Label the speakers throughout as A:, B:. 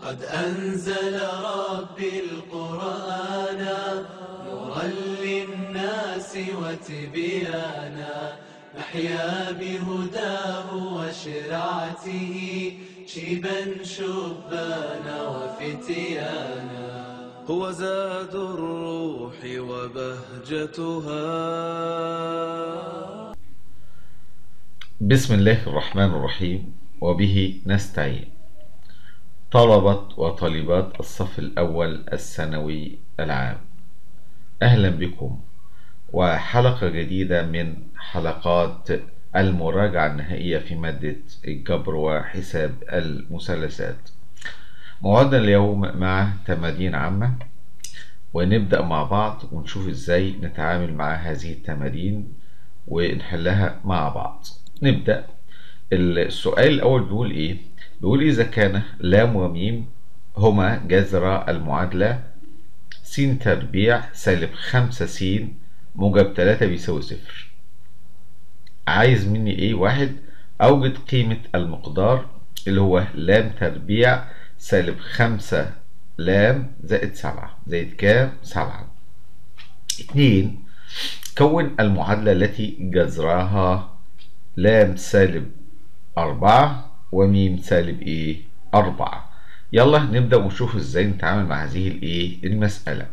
A: قد أنزل ربي القرآن نورا للناس وتبيانا نحيا بهداه وشرعته شيبا شبانا وفتيانا هو زاد الروح وبهجتها
B: بسم الله الرحمن الرحيم وبه نستعين طلبة وطالبات الصف الأول الثانوي العام أهلا بكم وحلقة جديدة من حلقات المراجعة النهائية في مادة الجبر وحساب المثلثات موعدنا اليوم مع تمارين عامة ونبدأ مع بعض ونشوف ازاي نتعامل مع هذه التمارين ونحلها مع بعض نبدأ السؤال الأول بيقول إيه؟ بيقول إذا كان لام وميم هما جذر المعادلة س تربيع سالب خمسة س موجب تلاتة بيساوي صفر عايز مني إيه؟ واحد أوجد قيمة المقدار اللي هو لام تربيع سالب خمسة لام زائد سبعة زائد كام؟ سبعة اتنين كون المعادلة التي جذرها لام سالب أربعة وميم سالب إيه؟ أربعة يلا نبدأ ونشوف إزاي نتعامل مع هذه الإيه؟ المسألة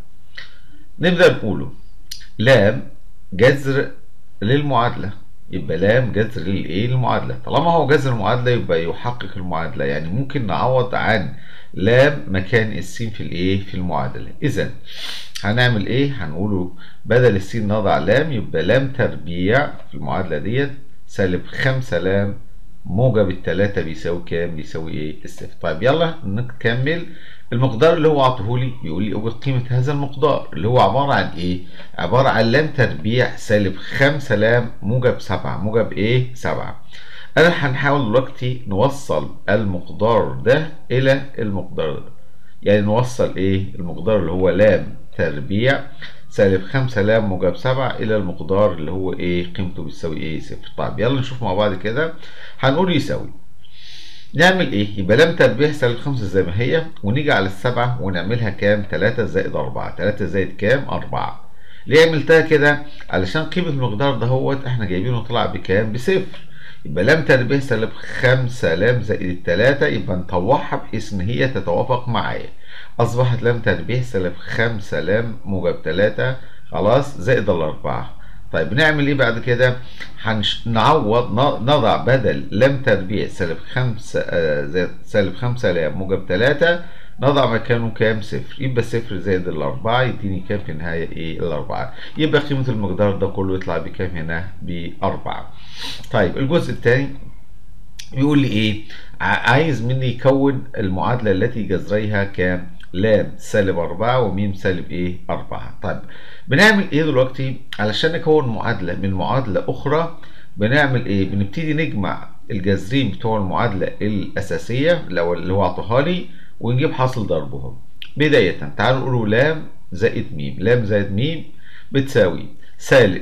B: نبدأ نقوله لام جذر للمعادلة يبقى لام جذر للإيه؟ المعادلة طالما هو جذر المعادلة يبقى يحقق المعادلة يعني ممكن نعوض عن لام مكان السين في الإيه؟ في المعادلة إذا هنعمل إيه؟ هنقوله بدل السين نضع لام يبقى لام تربيع في المعادلة ديت سالب خمسة لام موجب التلاتة بيساوي كام؟ بيساوي ايه؟ الصفر. طيب يلا نكمل المقدار اللي هو عطوهولي بيقول لي اوجد قيمة هذا المقدار اللي هو عبارة عن ايه؟ عبارة عن لام تربيع سالب خمسة لام موجب سبعة، موجب ايه؟ سبعة. أنا هنحاول دلوقتي نوصل المقدار ده إلى المقدار ده. يعني نوصل ايه؟ المقدار اللي هو لام تربيع سالب خمسة لام موجب سبعة إلى المقدار اللي هو إيه قيمته بتساوي إيه صفر طيب يلا نشوف مع بعض كده هنقول يساوي نعمل إيه يبقى لام تربيع سالب خمسة زي ما هي ونيجي على السبعة ونعملها كام تلاتة زائد أربعة تلاتة زائد كام أربعة ليه عملتها كده علشان قيمة المقدار ده هوت إحنا جايبينه طلع بكام بصفر يبقى لام تربيع سالب خمسة لام زائد التلاتة يبقى نطوعها بحيث إن هي تتوافق معايا أصبحت لام تربيع سالب خمسة لام موجب تلاتة خلاص زائد الأربعة طيب نعمل إيه بعد كده؟ هنعوض نضع بدل لام تربيع سالب خمسة آه سالب خمسة لام موجب تلاتة نضع مكانه كام صفر يبقى صفر زائد الأربعة يديني كام في النهاية إيه الأربعة يبقى قيمة المقدار ده كله يطلع بكام هنا بأربعة طيب الجزء الثاني بيقول لي إيه؟ عايز مني يكون المعادلة التي جذريها كام؟ لام سالب أربعة وميم سالب إيه؟ أربعة. طيب بنعمل إيه دلوقتي؟ علشان نكون معادلة من معادلة أخرى بنعمل إيه؟ بنبتدي نجمع الجذرين بتوع المعادلة الأساسية اللي هو عطوها لي ونجيب حاصل ضربهم. بداية تعالوا نقولوا لام زائد ميم، لام زائد ميم بتساوي سالب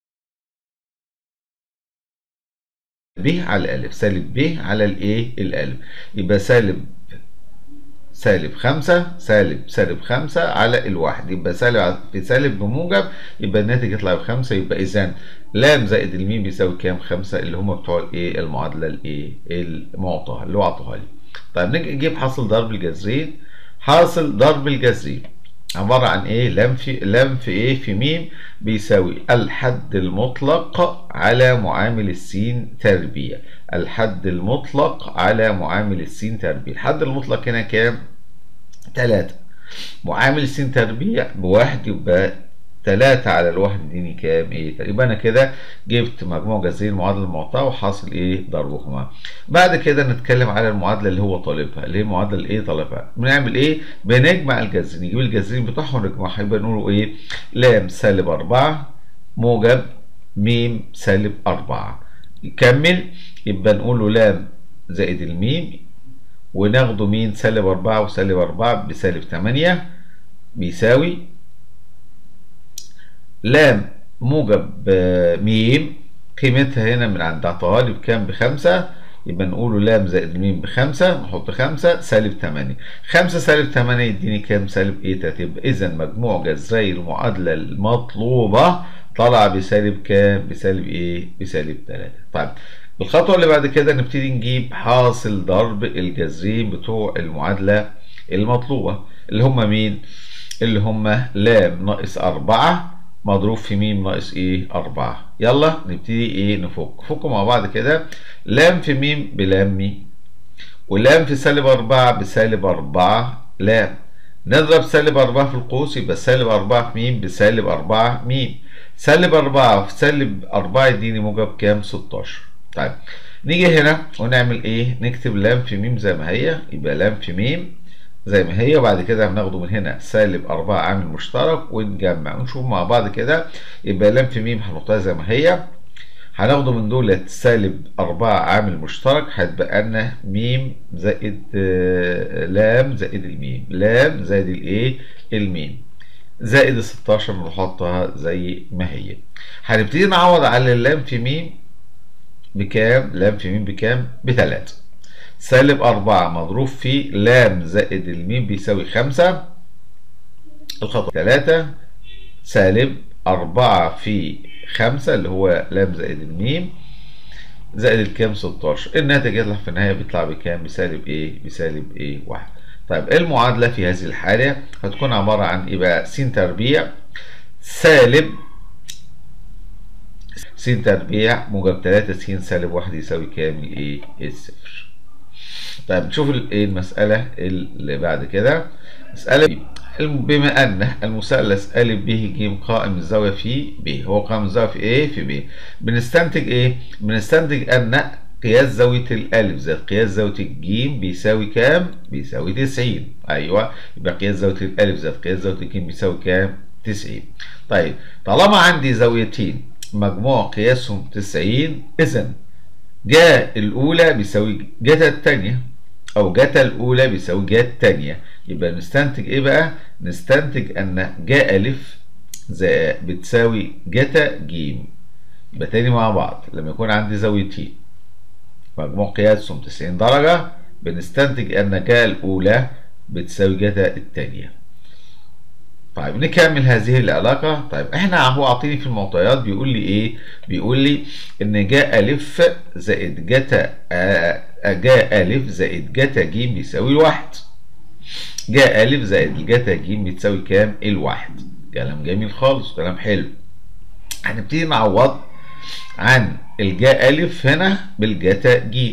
B: ب على ألف، سالب ب على الإيه؟ الألف. يبقى سالب سالب خمسة سالب سالب خمسة على الواحد يبقى سالب في سالب بموجب يبقى الناتج يطلع بخمسة يبقى إذا لام زائد الميم بيساوي كام؟ خمسة اللي هما بتوع الإيه؟ المعادلة الإيه؟ المعطاة اللي هو عطوها لي. طيب نيجي نجيب حاصل ضرب الجذرين حاصل ضرب الجذرين عبارة عن إيه؟ لام في لام في إيه؟ في ميم بيساوي الحد المطلق على معامل السين تربيع. الحد المطلق على معامل السين تربيع. الحد المطلق هنا كام؟ تلاتة. معامل السين تربيع بواحد يبقى تلاتة على الواحد يديني كام؟ ايه؟ يبقى انا كده جبت مجموع جذرين المعادلة المعطاة وحاصل ايه؟ ضربهما. بعد كده نتكلم على المعادلة اللي هو طالبها، اللي هي المعادلة اللي ايه طالبها؟ بنعمل ايه؟ بنجمع الجذرين، نجيب الجذرين بتوعهم ونجمعهم يبقى نقول ايه؟ لام سالب أربعة موجب ميم سالب أربعة. يكمل يبقى نقول له لام زائد الميم وناخده مين سالب أربعة وسالب أربعة بسالب تمانية بيساوي لام موجب ميم قيمتها هنا من عند عطاها لي بكام بخمسة يبقى نقوله لام زائد الميم بخمسة نحط خمسة سالب تمانية خمسة سالب تمانية يديني كام سالب ايه تلاتة يبقى إذا مجموع جذري المعادلة المطلوبة طلع بسالب كام بسالب ايه بسالب تلاتة طيب الخطوة اللي بعد كده نبتدي نجيب حاصل ضرب الجذرين بتوع المعادلة المطلوبة اللي هم مين اللي هم لام ناقص أربعة مضروب في ميم ناقص ايه أربعة يلا نبتدي ايه نفك فكوا مع بعض كده لام في ميم بلام ميم ولام في سالب أربعة بسالب أربعة لام نضرب سالب أربعة في القوس يبقى سالب أربعة في ميم بسالب أربعة ميم سالب أربعة في سالب أربعة يديني موجب كام 16 طيب نيجي هنا ونعمل ايه نكتب لام في ميم زي ما هي يبقى لام في ميم زي ما هي وبعد كده هناخده من هنا سالب أربعة عامل مشترك ونجمع ونشوف مع بعض كده يبقى لام في ميم هنحطها زي ما هي هناخده من دول سالب أربعة عامل مشترك هيتبقى لنا ميم زائد لام زائد الميم لام زائد الايه الميم زائد ال 16 نحطها زي ما هي هنبتدي نعوض على اللام في ميم بكام لام في ميم بكام بتلاتة سالب أربعة مضروب في لام زائد الميم بيساوي خمسة الخطوة تلاتة سالب أربعة في خمسة اللي هو لام زائد الميم زائد الكام 16 الناتج يطلع في النهاية بيطلع بكام بسالب ايه بسالب ايه واحد طيب المعادلة في هذه الحالة هتكون عبارة عن ايه بقى س تربيع سالب س تربيع موجب 3 س سالب 1 يساوي كام الايه الصفر طيب نشوف الايه المسألة اللي بعد كده مسألة بما أن المثلث أ ب ج قائم الزاوية في ب هو قائم الزاوية في إيه؟ في ب بنستنتج إيه؟ بنستنتج أن قياس زاوية الألف زائد قياس زاوية الجيم بيساوي كام؟ بيساوي 90 أيوه يبقى قياس زاوية الألف زائد قياس زاوية الجيم بيساوي كام؟ 90 طيب طالما عندي زاويتين مجموع قياسهم 90 إذا جا الأولى بيساوي جتا التانية أو جتا الأولى بيساوي جا التانية يبقى نستنتج إيه بقى؟ نستنتج أن جا ألف بتساوي جتا جيم يبقى تاني مع بعض لما يكون عندي زاويتين مجموع قياسهم 90 درجة بنستنتج أن جا الأولى بتساوي جتا التانية طيب نكمل هذه العلاقة طيب احنا هو عاطيني في المعطيات بيقول لي ايه بيقول لي ان جا ألف زائد جتا جا ألف زائد جتا ج بيساوي الواحد جا ألف زائد جتا ج بتساوي كام الواحد كلام جميل خالص كلام حلو هنبتدي نعوض عن الجا ألف هنا بالجتا ج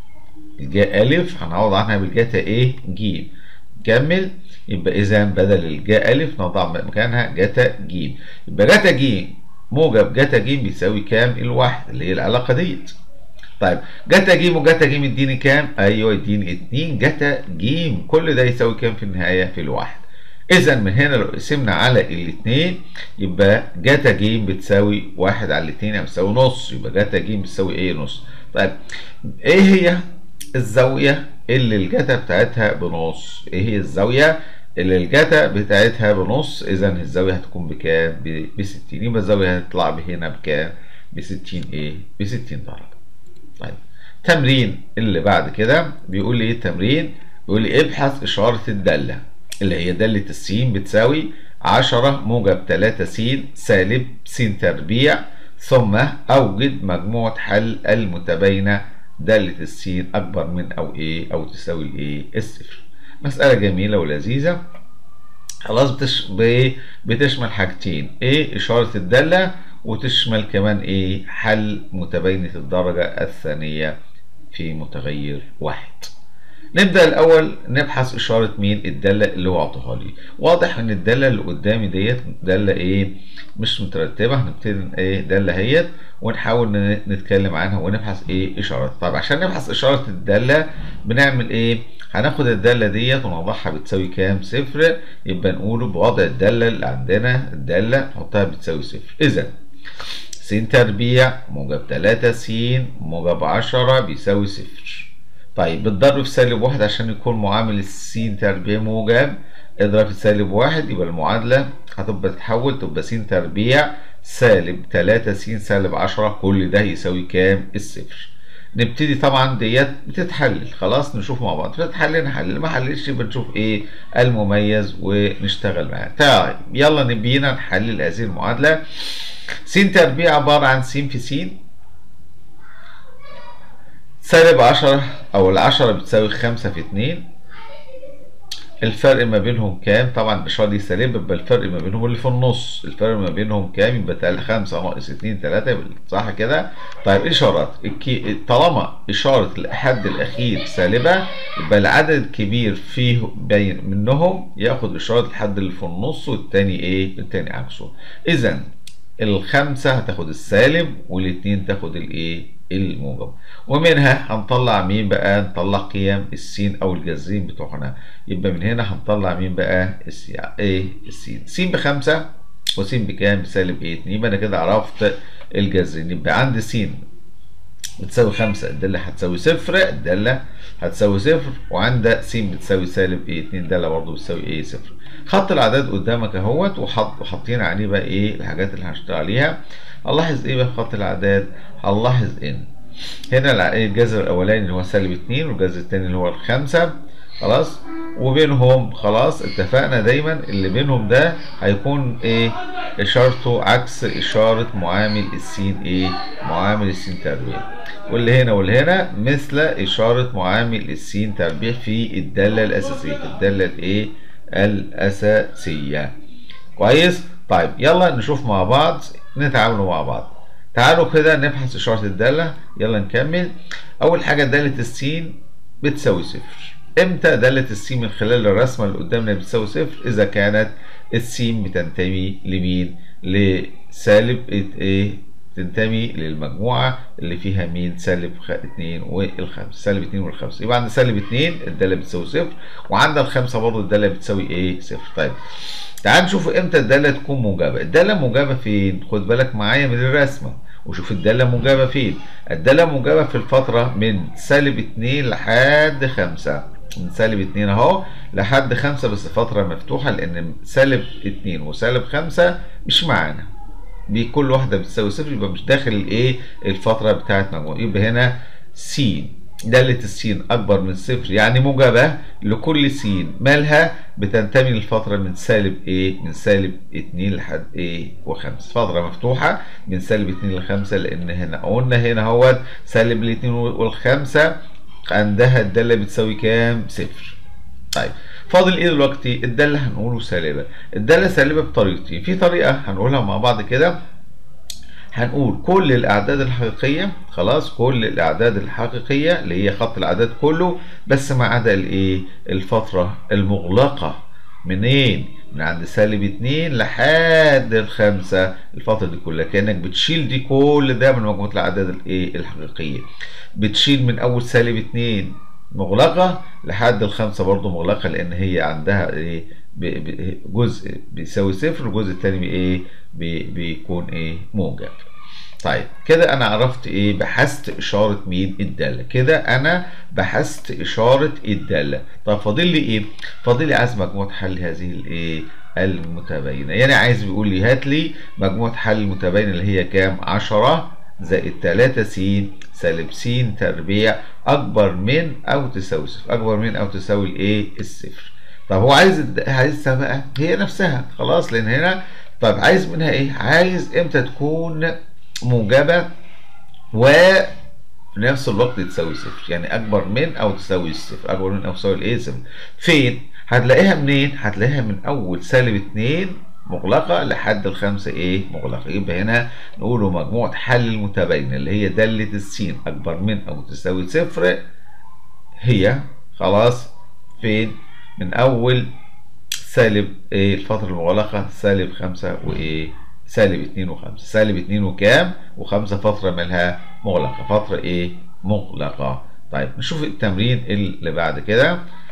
B: الجا ألف هنعوض عنها بالجتا ايه ج كمل يبقى اذا بدل الجا الف نضع مكانها جتا ج يبقى جتا ج موجب جتا ج بيساوي كام الواحد اللي هي العلاقه ديت طيب جتا ج وجتا ج يديني كام ايوه يديني 2 جتا ج كل ده يساوي كام في النهايه في الواحد اذا من هنا لو قسمنا على الاثنين يبقى جتا ج بتساوي واحد على الاثنين يعني بتساوي نص يبقى جتا ج بتساوي ايه نص طيب ايه هي الزاويه اللي الجتا بتاعتها بنص ايه هي الزاويه اللي الجتا بتاعتها بنص اذا الزاويه هتكون بكام ب 60 يبقى الزاويه هتطلع هنا بكام ب 60 ايه ب 60 درجه طيب تمرين اللي بعد كده بيقول لي ايه التمرين بيقول لي ابحث اشاره الداله اللي هي داله السين بتساوي 10 موجب 3 س سالب س تربيع ثم اوجد مجموعه حل المتباينه دالة السين أكبر من أو إيه أو تساوي الإيه الصفر مسألة جميلة ولذيذة خلاص بتش... بتشمل حاجتين إيه إشارة الدالة وتشمل كمان إيه حل متباينة الدرجة الثانية في متغير واحد نبدأ الأول نبحث إشارة مين الدالة اللي هو عطاها لي واضح إن الدالة اللي قدامي ديت دالة إيه مش مترتبة هنبتدي إيه دالة هيت ونحاول نتكلم عنها ونبحث إيه إشارات طب عشان نبحث إشارة الدالة بنعمل إيه هناخد الدالة ديت ونوضحها بتساوي كام صفر يبقى نقوله بوضع الدالة اللي عندنا الدالة نحطها بتساوي صفر إذا س تربيع موجب 3 س موجب 10 بيساوي صفر طيب بتضرب في سالب واحد عشان يكون معامل السين تربيع موجب اضرب في سالب واحد يبقى المعادلة هتبقى تتحول تبقى س تربيع سالب 3 س سالب 10 كل ده يساوي كام؟ الصفر. نبتدي طبعا ديت بتتحلل خلاص نشوف مع بعض بتتحلل نحلل ما حللش بنشوف ايه المميز ونشتغل معاه طيب يلا نبينا نحلل هذه المعادله س تربيع عباره عن س في س سالب 10 او العشرة بتساوي 5 في 2 الفرق ما بينهم كام؟ طبعا الإشارة دي سالبة يبقى الفرق ما بينهم اللي في النص، الفرق ما بينهم كام؟ يبقى 5 ناقص 2 3 صح كده؟ طيب إشارات الكي... طالما إشارة الحد الأخير سالبة يبقى العدد الكبير فيه بين منهم ياخد إشارة الحد اللي في النص والتاني إيه؟ التاني عكسه. إذا الخمسة هتاخد السالب والاتنين تاخد الإيه؟ الموجب ومنها هنطلع مين بقى نطلع قيم السين او الجذرين بتوعنا يبقى من هنا هنطلع مين بقى السين ايه السين س بخمسة وس بكام بسالب ايه اتنين يبقى انا كده عرفت الجذرين يبقى عندي س بتساوي خمسة الدالة هتساوي صفر الدالة هتساوي صفر وعندك س بتساوي سالب ايه اتنين دالة برضه بتساوي ايه صفر خط الاعداد قدامك اهوت وحط وحاطين عليه بقى ايه الحاجات اللي هنشتغل عليها هنلاحظ ايه بقى في خط الاعداد هنلاحظ ان هنا الجذر الاولاني اللي هو سالب 2 والجذر الثاني اللي هو الخمسة خلاص وبينهم خلاص اتفقنا دايما اللي بينهم ده هيكون ايه اشارته عكس اشارة معامل السين ايه معامل السين تربيع واللي هنا واللي هنا مثل اشارة معامل السين تربيع في الدالة الاساسية في الدالة الايه الاساسية كويس طيب يلا نشوف مع بعض نتعاملوا مع بعض تعالوا كده نبحث إشارة الدالة يلا نكمل أول حاجة دالة السين بتساوي صفر إمتى دالة السين من خلال الرسمة اللي قدامنا بتساوي صفر إذا كانت السين بتنتمي لمين لسالب إيه تنتمي للمجموعة اللي فيها مين سالب 2 والخمسة سالب 2 والخمسة يبقى عند سالب 2 الدالة بتساوي صفر وعند الخمسة برضه الدالة بتساوي إيه صفر طيب تعال نشوف امتى الدالة تكون موجبة الدالة موجبة فين خد بالك معايا من الرسمة وشوف الدالة موجبة فين الدالة موجبة في الفترة من سالب 2 لحد 5 من سالب 2 اهو لحد 5 بس فترة مفتوحة لأن سالب 2 وسالب 5 مش معانا بكل واحدة بتساوي صفر يبقى مش داخل الايه الفترة بتاعت مجموعة يبقى هنا س دالة السين أكبر من صفر يعني موجبة لكل س مالها بتنتمي للفترة من سالب إيه؟ من سالب 2 لحد إيه؟ و5 فترة مفتوحة من سالب 2 ل 5 لأن هنا قلنا هنا اهوت سالب ال 2 والخمسة عندها الدالة بتساوي كام؟ صفر. طيب فاضل ايه دلوقتي؟ الدالة هنقوله سالبة. الدالة سالبة بطريقتين، في طريقة هنقولها مع بعض كده هنقول كل الاعداد الحقيقيه خلاص كل الاعداد الحقيقيه اللي هي خط الاعداد كله بس ما عدا الايه الفتره المغلقه منين من عند سالب 2 لحد الخمسة الفترة دي كلها كأنك بتشيل دي كل ده من مجموعة الأعداد الإيه الحقيقية بتشيل من أول سالب 2 مغلقة لحد الخمسة برضو مغلقة لأن هي عندها إيه جزء بيساوي صفر والجزء التاني بإيه بيكون إيه موجب طيب كده انا عرفت ايه بحثت اشاره مين الداله كده انا بحثت اشاره الداله طب فاضل لي ايه فاضل لي عايز مجموعه حل هذه الايه المتباينه يعني عايز بيقول لي هات لي مجموعه حل المتباينه اللي هي كام 10 زائد 3 س سالب س تربيع اكبر من او تساوي صفر اكبر من او تساوي الايه الصفر طب هو عايز عايزها بقى هي نفسها خلاص لان هنا طب عايز منها ايه عايز امتى تكون موجبة وفي نفس الوقت تساوي صفر يعني أكبر من أو تساوي الصفر أكبر من أو تساوي الإيه صفر فين؟ هتلاقيها منين؟ هتلاقيها من أول سالب 2 مغلقة لحد الخمسة إيه مغلقة يبقى هنا نقوله مجموعة حل المتباينة اللي هي دالة السين أكبر من أو تساوي صفر هي خلاص فين؟ من أول سالب إيه الفترة المغلقة سالب خمسة وإيه سالب 2 و5 سالب 2 وكام و5 فترة مالها مغلقة فترة ايه مغلقة طيب نشوف التمرين اللي بعد كده